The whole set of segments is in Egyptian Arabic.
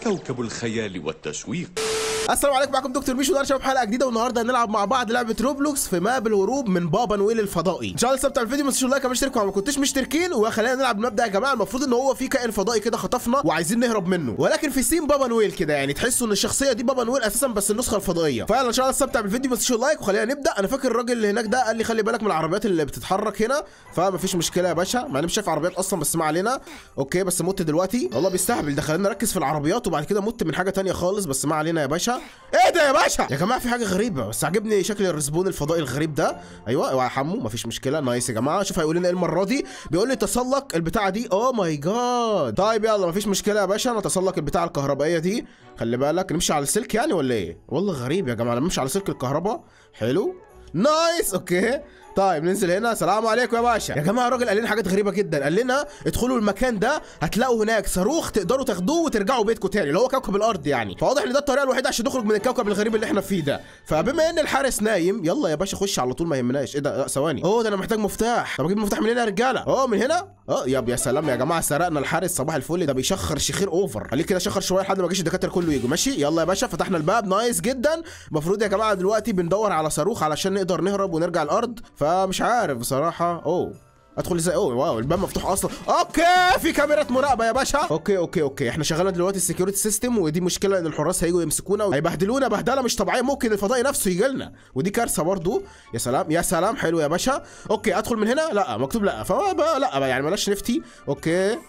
كوكب الخيال والتشويق السلام عليكم معكم دكتور ميشو ده شباب حلقه جديده والنهارده هنلعب مع بعض لعبه روبلوكس في ماب الهروب من بابا نويل الفضائي ان شاء الله بتاع الفيديو ما تنسوش اللايك واشتركوا ما كنتوش مشتركين وخلينا نلعب المبدا يا جماعه المفروض ان هو في كائن فضائي كده خطفنا وعايزين نهرب منه ولكن في سين بابا نويل كده يعني تحسوا ان الشخصيه دي بابا نويل اساسا بس النسخه الفضائيه فيلا ان شاء الله استمتع بالفيديو ما تنسوش اللايك وخلينا نبدا انا فاكر الراجل اللي هناك ده قال لي خلي بالك من العربيات اللي بتتحرك هنا فمفيش مشكله يا باشا مع اني مش شايف عربيات اصلا بس ما علينا اوكي بس مت دلوقتي والله بيستهبل ده خلينا نركز في العربيات وبعد كده مت من حاجه تانية خالص بس ما علينا يا باشا ايه ده يا باشا يا جماعه في حاجه غريبه بس عجبني شكل الرسبون الفضائي الغريب ده ايوه اوعى يا حمو مفيش مشكله نايس يا جماعه شوف هيقول لنا ايه المره دي بيقول لي تسلق البتاعه دي اوه ماي جاد طيب يلا مفيش مشكله يا باشا نتسلق البتاعه الكهربائيه دي خلي بالك نمشي على السلك يعني ولا ايه والله غريب يا جماعه لما نمشي على سلك الكهرباء حلو نايس اوكي طيب ننزل هنا سلام عليكم يا باشا يا جماعه الراجل قال لنا حاجات غريبه جدا قال لنا ادخلوا المكان ده هتلاقوا هناك صاروخ تقدروا تاخدوه وترجعوا بيتكم تاني اللي هو كوكب الارض يعني فواضح ان ده الطريقه الوحيده عشان نخرج من الكوكب الغريب اللي احنا فيه ده فبما ان الحارس نايم يلا يا باشا خش على طول ما يهمناش ايه ده لا ثواني اوه ده انا محتاج مفتاح طب اجيب المفتاح من هنا يا رجاله اه من هنا اه يا يا سلام يا جماعه سرقنا الحارس صباح الفل ده بيشخر شخير اوفر خليك كده شخر شويه لحد ما جيش الدكاتره كله يجوا ماشي يلا يا باشا فتحنا الباب نايس جدا المفروض يا جماعه دلوقتي بندور على صاروخ علشان نقدر نهرب ونرجع الارض فمش عارف بصراحه اوه ادخل ازاي اوه واو الباب مفتوح اصلا اوكي في كاميرا مراقبه يا باشا اوكي اوكي اوكي احنا شغلنا دلوقتي السكيورتي سيستم ودي مشكله ان الحراس هيجوا يمسكونا وهيبهدلونا بهدله مش طبيعيه ممكن الفضائي نفسه يجي لنا ودي كارثه برضو يا سلام يا سلام حلو يا باشا اوكي ادخل من هنا لا مكتوب لا فما لا بقى يعني بلاش نفتي اوكي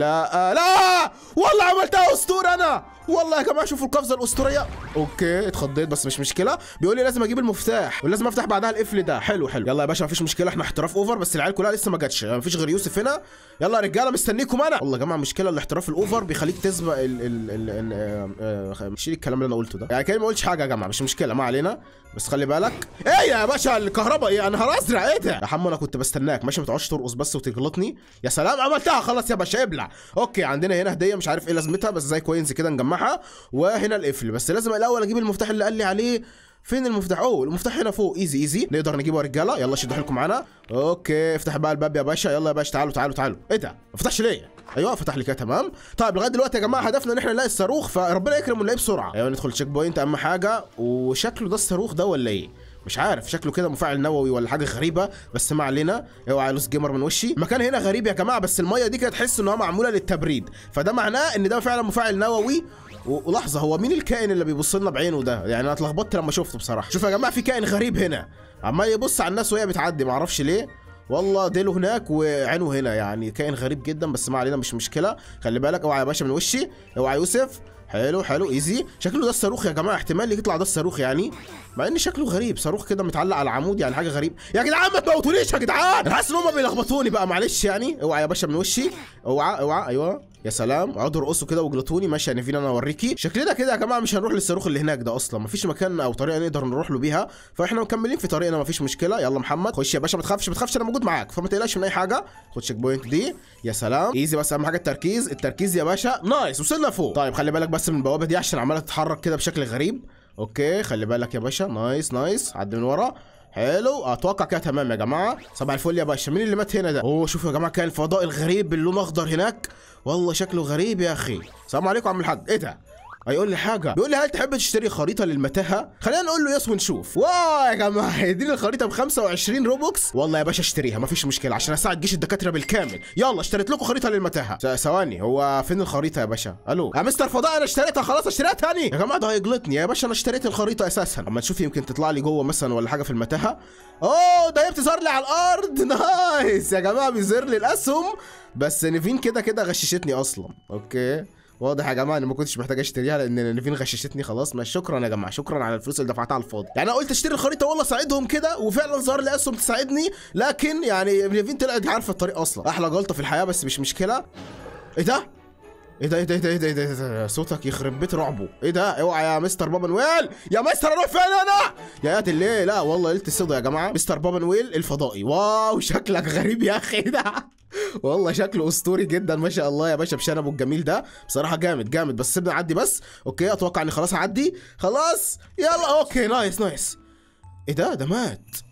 لا لا والله عملتها اسطوره انا والله يا جماعه شوفوا القفزه الاسطوريه اوكي اتخضيت بس مش مشكله بيقول لي لازم اجيب المفتاح ولازم افتح بعدها القفل ده حلو حلو يلا يا باشا مفيش مشكله احنا احتراف اوفر بس العيال كلها لسه ما جاتش مفيش غير يوسف هنا يلا يا رجاله مستنيكم انا والله يا جماعه مشكله الاحتراف الاوفر بيخليك تسبق ال ال ال ال آه، آه، شيل الكلام اللي انا قلته ده يعني كده ما قلتش حاجه يا جماعه مش مشكله ما علينا بس خلي بالك ايه يا باشا الكهرباء ايه انا هرزرع ايه ده يا حمو انا كنت بستناك ماشي ما تقعدش ترقص بس وتغلطني يا سلام عملتها خلاص يا باشا ابلع اوكي عندنا هنا هديه مش عارف ايه لازمتها بس زي كوينز كده نجمعها وهنا القفل بس لازم الاول اجيب المفتاح اللي قال لي عليه فين المفتاح اوه المفتاح هنا فوق ايزي ايزي نقدر نجيبه يا رجاله يلا شدوا حيلكم معانا اوكي افتح بقى الباب يا باشا يلا يا باشا تعالوا تعالوا تعالوا ايه ده ما فتحش ليه ايوه فتح لي كده تمام طيب لغايه دلوقتي يا جماعه هدفنا ان احنا نلاقي الصاروخ فربنا يكرم ونلاقيه بسرعه ايوه ندخل تشيك بوينت اهم حاجه وشكله ده الصاروخ ده ولا ايه مش عارف شكله كده مفاعل نووي ولا حاجه غريبه بس ما علينا اوعى لوس جيمر من وشي المكان هنا غريب يا جماعه بس الميه دي كده تحس ان هي معموله للتبريد فده معناه ان ده فعلا مفاعل نووي و- ولحظه هو مين الكائن اللي بيبص لنا بعينه ده يعني انا اتلخبطت لما شفته بصراحه شوف يا جماعه في كائن غريب هنا عمال يبص على الناس وهي بتعدي ما اعرفش ليه والله ديله هناك وعينه هنا يعني كائن غريب جدا بس ما علينا مش مشكله خلي بالك اوعى يا باشا من وشي اوعى يوسف حلو حلو ايزي شكله ده الصاروخ يا جماعه احتمال يطلع ده الصاروخ يعني مع ان شكله غريب صاروخ كده متعلق على العمود يعني حاجه غريب يا جدعان ما تموتونيش يا جدعان انا حاسس ان هم بيلخبطوني بقى معلش يعني اوعى يا باشا من وشي اوعى اوعى ايوه يا سلام اقعدوا ارقصوا كده وجلطوني ماشي يا نيفين انا اوريكي شكلنا كده يا جماعه مش هنروح للصاروخ اللي هناك ده اصلا مفيش مكان او طريقه نقدر نروح له بيها فاحنا مكملين في طريقنا مفيش مشكله يلا محمد خش يا باشا ما تخافش ما تخافش انا موجود معاك فما تقلقش من اي حاجه خد تشيك بوينت دي يا سلام ايزي بس اهم حاجه التركيز التركيز يا باشا نايس وصلنا فوق طيب خلي بالك بس من البوابه دي عشان عماله تتحرك كده بشكل غريب اوكي خلي بالك يا باشا نايس نايس عدي من ورا حلو اتوقع كده تمام يا جماعه صباح الفل يا باشا مين اللي مات هنا ده اوه شوفوا يا جماعه كان الفضاء الغريب باللون اخضر هناك والله شكله غريب يا اخي السلام عليكم يا عم الحاج ايه ده هيقول لي حاجه بيقول لي هل تحب تشتري خريطه للمتاهه خلينا نقول له يس ونشوف واو يا جماعه هيديني الخريطه ب 25 روبوكس والله يا باشا اشتريها مفيش مشكله عشان اساعد جيش الدكاتره بالكامل يلا اشتريت لكم خريطه للمتاهه ث- ثواني هو فين الخريطه يا باشا الو يا مستر فضاء انا اشتريتها خلاص اشتريها تاني يا جماعه ده هيجلطني يا باشا انا اشتريت الخريطه اساسا اما تشوف يمكن تطلع لي جوه مثلا ولا حاجه في المتاهه اوه ده هي بتظهر لي على الارض نايس يا جماعه بيظهر لي الاسهم بس نيفين كده كده غششتني اصلا اوكي واضح يا جماعه اني ما كنتش محتاج اشتريها لان نيفين غششتني خلاص ما شكرا يا جماعه شكرا على الفلوس اللي دفعتها على الفاضي يعني انا قلت اشتري الخريطه والله اساعدهم كده وفعلا ظهر لي اسهم تساعدني لكن يعني نيفين طلعت عارفه الطريق اصلا احلى جلطه في الحياه بس مش مشكله ايه ده ايه ده ايه ده ايه ده ايه ده, إيه ده, إيه ده صوتك يخرب بيت رعبه ايه ده اوعى يا مستر بابا نويل يا مستر اروح فين انا يا قاتل ليه لا والله ليله الصدى يا جماعه مستر بابا نويل الفضائي واو شكلك غريب يا اخي ده والله شكله اسطوري جدا ما شاء الله يا باشا بشنبه الجميل ده بصراحه جامد جامد بس سيبني اعدي بس اوكي اتوقع اني خلاص هعدي خلاص يلا اوكي نايس نايس ايه ده ده مات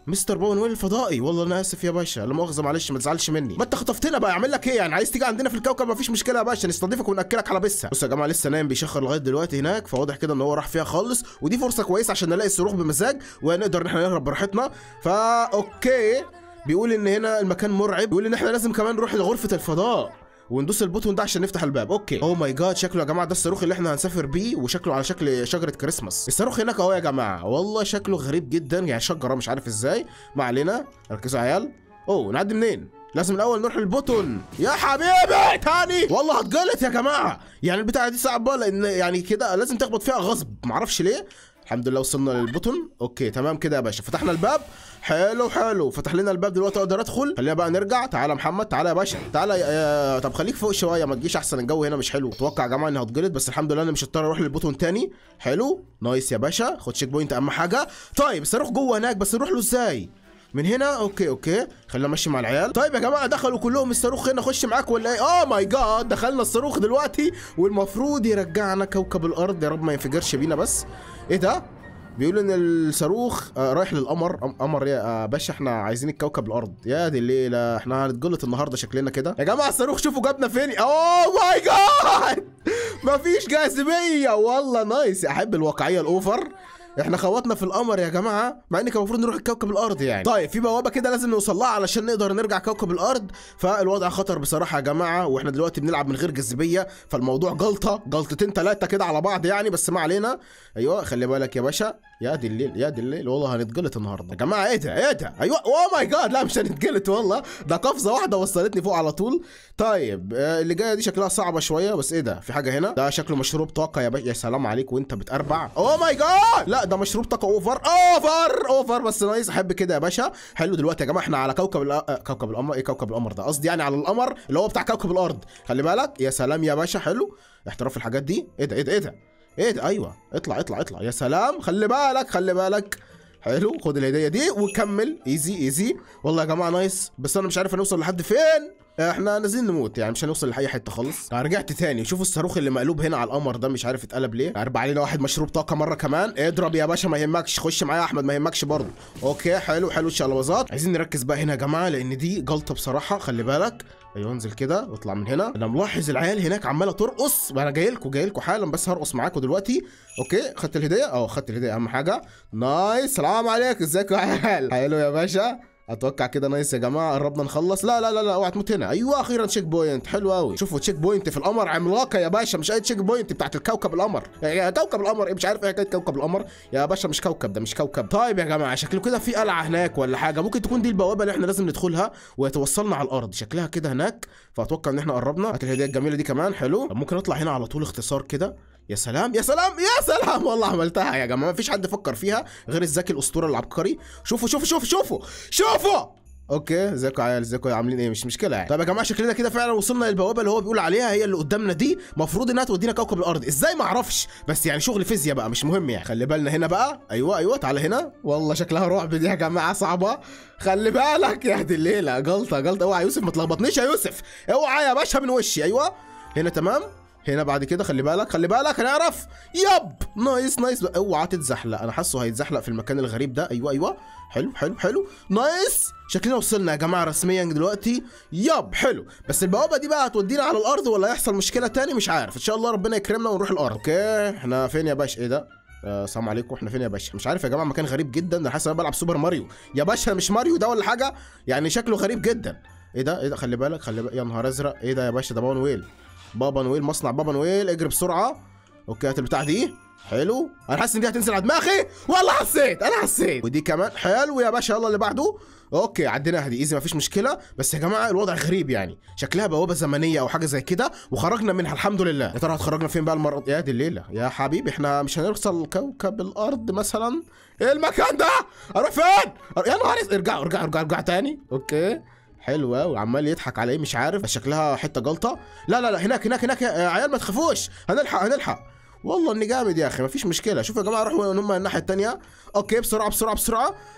مستر باون ويل الفضائي والله انا اسف يا باشا لا مؤاخذه معلش ما تزعلش مني ما انت خطفتنا بقى اعمل لك ايه يعني عايز تيجي عندنا في الكوكب ما فيش مشكله يا باشا نستضيفك وناكلك على بسه بصوا يا جماعه لسه نايم بيشخر لغايه دلوقتي هناك فواضح كده ان هو راح فيها خالص ودي فرصه كويسه عشان نلاقي الصاروخ بمزاج ونقدر ان احنا نهرب براحتنا فا اوكي بيقول ان هنا المكان مرعب بيقول ان احنا لازم كمان نروح لغرفه الفضاء وندوس البوتون ده عشان نفتح الباب اوكي اوه ماي جاد شكله يا جماعه ده الصاروخ اللي احنا هنسافر بيه وشكله على شكل شجره كريسماس الصاروخ هناك اهو يا جماعه والله شكله غريب جدا يعني شجره مش عارف ازاي ما علينا ركزوا يا عيال اوه نعدي منين لازم الاول نروح للبوتون يا حبيبي تاني والله هتجلط يا جماعه يعني البتاعه دي صعبه لان يعني كده لازم تخبط فيها غصب معرفش ليه الحمد لله وصلنا للبوتون اوكي تمام كده يا باشا فتحنا الباب حلو حلو فتح لنا الباب دلوقتي اقدر ادخل خلينا بقى نرجع تعالى يا محمد تعالى يا باشا تعالى يا... طب خليك فوق شويه ما تجيش احسن الجو هنا مش حلو اتوقع يا جماعه اني هتجلط بس الحمد لله انا مش هضطر اروح للبوتون تاني حلو نايس يا باشا خد شيك بوينت اهم حاجه طيب الصاروخ جوه هناك بس نروح له ازاي من هنا اوكي اوكي خلينا ماشي مع العيال طيب يا جماعه دخلوا كلهم الصاروخ هنا اخش معاك ولا ايه اوه ماي جاد دخلنا الصاروخ دلوقتي والمفروض يرجعنا كوكب الارض يا رب ما ينفجرش بينا بس ايه ده بيقولوا ان الصاروخ آه، رايح للقمر أم- قمر يا آه، باشا احنا عايزين الكوكب الارض يا دي الليله احنا هنتجلط النهارده شكلنا كده يا جماعه الصاروخ شوفوا جابنا فين اوه ماي جاد مفيش جاذبيه والله نايس احب الواقعيه الاوفر احنا خوتنا في القمر يا جماعه مع ان كان المفروض نروح الكوكب الارض يعني طيب في بوابه كده لازم نوصل لها علشان نقدر نرجع كوكب الارض فالوضع خطر بصراحه يا جماعه واحنا دلوقتي بنلعب من غير جاذبيه فالموضوع جلطه جلطتين ثلاثه كده على بعض يعني بس ما علينا ايوه خلي بالك يا باشا يا دي الليل يا دي الليل والله هنتجلط النهارده يا جماعه ايه ده ايه ده ايوه اوه ماي جاد لا مش هنتجلط والله ده قفزه واحده وصلتني فوق على طول طيب آه، اللي جايه دي شكلها صعبه شويه بس ايه ده في حاجه هنا ده شكله مشروب طاقه يا باشا يا سلام عليك وانت بتربع اوه ماي جاد لا ده مشروب طاقه اوفر اوفر اوفر بس نايس احب كده يا باشا حلو دلوقتي يا جماعه احنا على كوكب الأ... آه، كوكب القمر ايه كوكب القمر ده قصدي يعني على القمر اللي هو بتاع كوكب الارض خلي بالك يا سلام يا باشا حلو احتراف الحاجات دي ايه ده ايه ده ايه ده ايه ده ايوه اطلع اطلع اطلع يا سلام خلي بالك خلي بالك حلو خد الهديه دي وكمل ايزي ايزي والله يا جماعه نايس بس انا مش عارف هنوصل لحد فين احنا نازلين نموت يعني مش هنوصل لاي حته خالص أنا رجعت تاني شوفوا الصاروخ اللي مقلوب هنا على القمر ده مش عارف اتقلب ليه اربع علينا واحد مشروب طاقه مره كمان اضرب يا باشا ما يهمكش خش معايا يا احمد ما يهمكش برضه اوكي حلو حلو الشلوزات عايزين نركز بقى هنا يا جماعه لان دي جلطه بصراحه خلي بالك ايوه انزل كده واطلع من هنا انا ملاحظ العيال هناك عماله ترقص وانا جاي لكم جاي لكم حالا بس هرقص معاكم دلوقتي اوكي خدت الهديه اه خدت الهديه اهم حاجه نايس سلام عليك ازيكم يا عيال حلو يا باشا اتوقع كده نايس يا جماعه قربنا نخلص لا لا لا لا اوعى تموت هنا ايوه اخيرا تشيك بوينت حلو قوي شوفوا تشيك بوينت في القمر عملاقه يا باشا مش اي تشيك بوينت بتاعت الكوكب القمر يا كوكب القمر إيه مش عارف ايه حكايه كوكب القمر يا باشا مش كوكب ده مش كوكب طيب يا جماعه شكله كده في قلعه هناك ولا حاجه ممكن تكون دي البوابه اللي احنا لازم ندخلها وتوصلنا على الارض شكلها كده هناك فاتوقع ان احنا قربنا هات الهديه الجميله دي كمان حلو طب ممكن اطلع هنا على طول اختصار كده يا سلام يا سلام يا سلام والله عملتها يا جماعه مفيش حد فكر فيها غير الذكي الاسطوره العبقري شوفوا شوفوا شوفوا شوفوا شوفوا اوكي ازيكم يا عيال ازيكم عاملين ايه مش مشكله يعني طب يا جماعه شكلنا كده فعلا وصلنا للبوابه اللي هو بيقول عليها هي اللي قدامنا دي المفروض انها تودينا كوكب الارض ازاي ما اعرفش بس يعني شغل فيزياء بقى مش مهم يعني خلي بالنا هنا بقى ايوه ايوه تعالى هنا والله شكلها رعب دي يا جماعه صعبه خلي بالك يا دي الليله جلطه جلطه اوعى يا يوسف ما تلخبطنيش يا يوسف اوعى يا باشا من وشي ايوه هنا تمام هنا بعد كده خلي بالك خلي بالك هنعرف يب نايس نايس اوعى تتزحلق انا حاسه هيتزحلق في المكان الغريب ده ايوه ايوه حلو حلو حلو نايس شكلنا وصلنا يا جماعه رسميا دلوقتي يب حلو بس البوابه دي بقى هتودينا على الارض ولا هيحصل مشكله تاني مش عارف ان شاء الله ربنا يكرمنا ونروح الارض اوكي احنا فين يا باشا ايه ده آه، السلام عليكم احنا فين يا باشا مش عارف يا جماعه مكان غريب جدا انا حاسس إن انا بلعب سوبر ماريو يا باشا مش ماريو ده ولا حاجه يعني شكله غريب جدا ايه ده ايه ده خلي بالك خلي بالك يا نهار ازرق ايه ده يا باشا ده بابا نويل بابا نويل مصنع بابا نويل اجري بسرعه اوكي هات البتاع دي حلو انا حاسس ان دي هتنزل على دماغي والله حسيت انا حسيت ودي كمان حلو يا باشا يلا اللي بعده اوكي عديناها دي ايزي مفيش مشكله بس يا جماعه الوضع غريب يعني شكلها بوابه زمنيه او حاجه زي كده وخرجنا منها الحمد لله يا ترى هتخرجنا فين بقى المره يا دي الليله يا حبيبي احنا مش هنوصل كوكب الارض مثلا ايه المكان ده اروح فين يا نهار أسود. ارجع ارجع ارجع ارجع تاني اوكي حلو قوي وعمال يضحك على ايه مش عارف بس شكلها حته جلطه لا لا لا هناك هناك هناك يا عيال ما تخافوش هنلحق هنلحق والله اني جامد يا اخي مفيش مشكله شوفوا يا جماعه روحوا هم الناحيه الثانيه اوكي بسرعه بسرعه بسرعه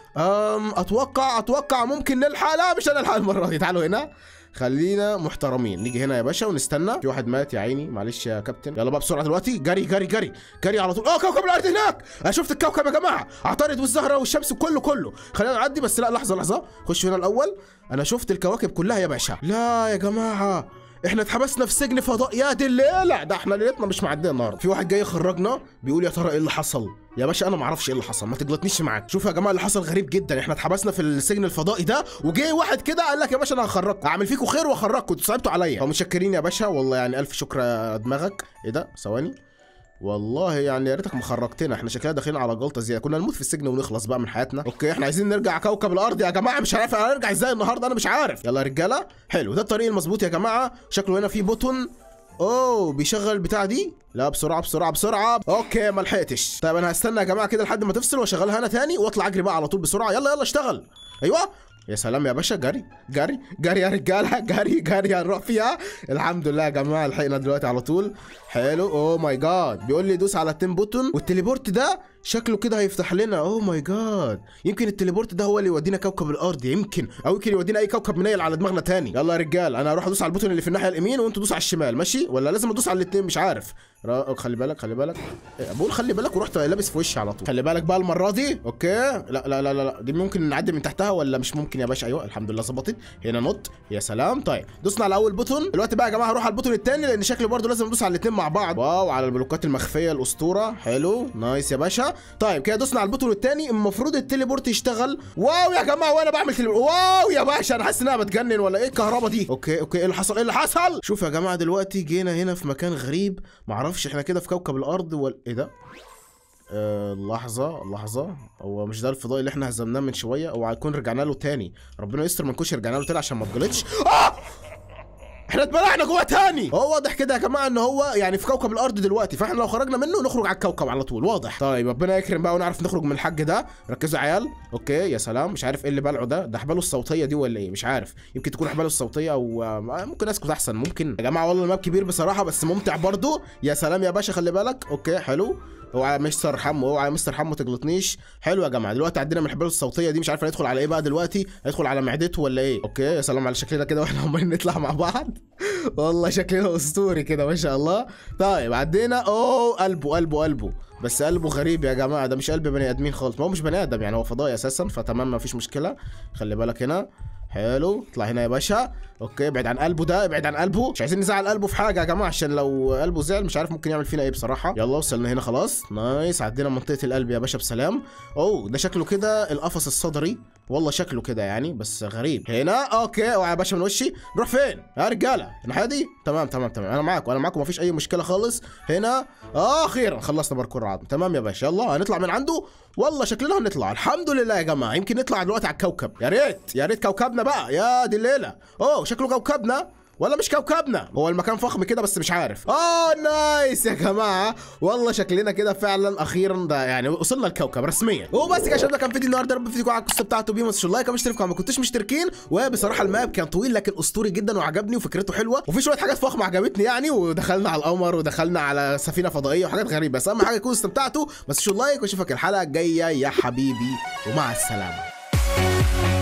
أم اتوقع اتوقع ممكن نلحق لا مش هنلحق المره دي تعالوا هنا خلينا محترمين نيجي هنا يا باشا ونستنى في واحد مات يا عيني معلش يا كابتن يلا بقى بسرعه دلوقتي جري جري جري جري على طول اه كوكب الارض هناك انا شفت الكوكب يا جماعه عطارد والزهره والشمس كله كله خلينا نعدي بس لا لحظه لحظه خش هنا الاول انا شفت الكواكب كلها يا باشا لا يا جماعه احنا اتحبسنا في سجن فضاء يا دي الليله ده احنا ليلتنا مش معديه النهارده في واحد جاي يخرجنا بيقول يا ترى ايه اللي حصل يا باشا انا ما اعرفش ايه اللي حصل ما تجلطنيش معاك شوف يا جماعه اللي حصل غريب جدا احنا اتحبسنا في السجن الفضائي ده وجاي واحد كده قال لك يا باشا انا هخرجكم اعمل فيكم خير واخرجكم انتوا صعبتوا عليا فمتشكرين يا باشا والله يعني الف شكر يا دماغك ايه ده ثواني والله يعني يا ريتك ما خرجتنا احنا شكلنا داخلين على جلطه زياده كنا نموت في السجن ونخلص بقى من حياتنا اوكي احنا عايزين نرجع كوكب الارض يا جماعه مش عارف هنرجع ازاي النهارده انا مش عارف يلا يا رجاله حلو ده الطريق المظبوط يا جماعه شكله هنا في بوتون اوه بيشغل البتاع دي لا بسرعه بسرعه بسرعه اوكي ما لحقتش طيب انا هستنى يا جماعه كده لحد ما تفصل واشغلها انا تاني واطلع اجري بقى على طول بسرعه يلا يلا اشتغل ايوه يا سلام يا باشا جري جري جري يا رجاله جري جري هنروح فيها الحمد لله يا جماعه لحقنا دلوقتي على طول حلو اوه ماي جاد بيقول لي دوس على التيم بوتون والتليبورت ده شكله كده هيفتح لنا اوه ماي جاد يمكن التليبورت ده هو اللي يودينا كوكب الارض يمكن او يمكن يودينا اي كوكب منيل على دماغنا تاني يلا يا رجال انا هروح ادوس على البوتون اللي في الناحيه اليمين وانتوا دوسوا على الشمال ماشي ولا لازم ادوس على الاثنين مش عارف را- خلي بالك خلي بالك إيه، بقول خلي بالك ورحت لابس في وشي على طول خلي بالك بقى المره دي اوكي لا لا لا لا, لا. دي ممكن نعدي من تحتها ولا مش ممكن يا باشا ايوه الحمد لله ظبطت هنا نط يا سلام طيب دوسنا على اول بوتون دلوقتي بقى يا جماعه هروح على البوتون الثاني لان شكله برضه لازم ندوس على الاثنين مع بعض واو على البلوكات المخفيه الاسطوره حلو نايس يا باشا طيب كده دوسنا على البوتون الثاني المفروض التليبورت يشتغل واو يا جماعه وانا بعمل تليبورت واو يا باشا انا حاسس ان انا بتجنن ولا ايه الكهرباء دي اوكي اوكي ايه اللي حصل ايه اللي حصل شوف يا جماعه دلوقتي جينا هنا في مكان غريب معرفش احنا كده في كوكب الارض ولا ايه ده آه لحظة لحظة هو مش ده الفضائي اللي احنا هزمناه من شوية اوعى يكون رجعنا له تاني ربنا يستر ما نكونش رجعنا له تاني عشان ما تغلطش آه! احنا اتبلعنا جوه تاني هو واضح كده يا جماعه ان هو يعني في كوكب الارض دلوقتي فاحنا لو خرجنا منه نخرج على الكوكب على طول واضح طيب ربنا يكرم بقى ونعرف نخرج من الحاج ده ركزوا يا عيال اوكي يا سلام مش عارف ايه اللي بلعه ده ده احباله الصوتيه دي ولا ايه مش عارف يمكن تكون احباله الصوتيه او آه، ممكن اسكت احسن ممكن يا جماعه والله الماب كبير بصراحه بس ممتع برضه يا سلام يا باشا خلي بالك اوكي حلو اوعى يا مستر حمو اوعى يا مستر حمو تغلطنيش حلو يا جماعه دلوقتي عندنا من الحبال الصوتيه دي مش عارف هندخل على ايه بقى دلوقتي هندخل على معدته ولا ايه اوكي يا سلام على شكلنا كده واحنا عمالين نطلع مع بعض والله شكلنا اسطوري كده ما شاء الله طيب عدينا اوه قلبه قلبه قلبه بس قلبه غريب يا جماعه ده مش قلب بني ادمين خالص ما هو مش بني ادم يعني هو فضائي اساسا فتمام ما فيش مشكله خلي بالك هنا حلو اطلع هنا يا باشا اوكي ابعد عن قلبه ده ابعد عن قلبه مش عايزين نزعل قلبه في حاجه يا جماعه عشان لو قلبه زعل مش عارف ممكن يعمل فينا ايه بصراحه يلا وصلنا هنا خلاص نايس عدينا منطقه القلب يا باشا بسلام اوه ده شكله كده القفص الصدري والله شكله كده يعني بس غريب هنا اوكي اوعى يا باشا من وشي نروح فين يا رجاله الناحيه دي تمام تمام تمام انا معاكم انا معاكم مفيش اي مشكله خالص هنا آه اخيرا خلصنا باركور العظم تمام يا باشا يلا هنطلع من عنده والله شكلنا هنطلع الحمد لله يا جماعه يمكن نطلع دلوقتي على الكوكب يا ريت يا ريت كوكبنا بقى يا دي الليله اوه شكله كوكبنا ولا مش كوكبنا هو المكان فخم كده بس مش عارف اه نايس يا جماعه والله شكلنا كده فعلا اخيرا ده يعني وصلنا الكوكب رسميا وبس كده يا شباب ده كان فيديو النهارده يا رب فيديو على القصه بتاعته بيه ما تنسوش اللايك ومش تشتركوا ما كنتوش مشتركين وبصراحه الماب كان طويل لكن اسطوري جدا وعجبني وفكرته حلوه وفي شويه حاجات فخمه عجبتني يعني ودخلنا على القمر ودخلنا على سفينه فضائيه وحاجات غريبه بس اهم حاجه يكونوا استمتعتوا ما تنسوش اللايك واشوفك الحلقه الجايه يا حبيبي ومع السلامه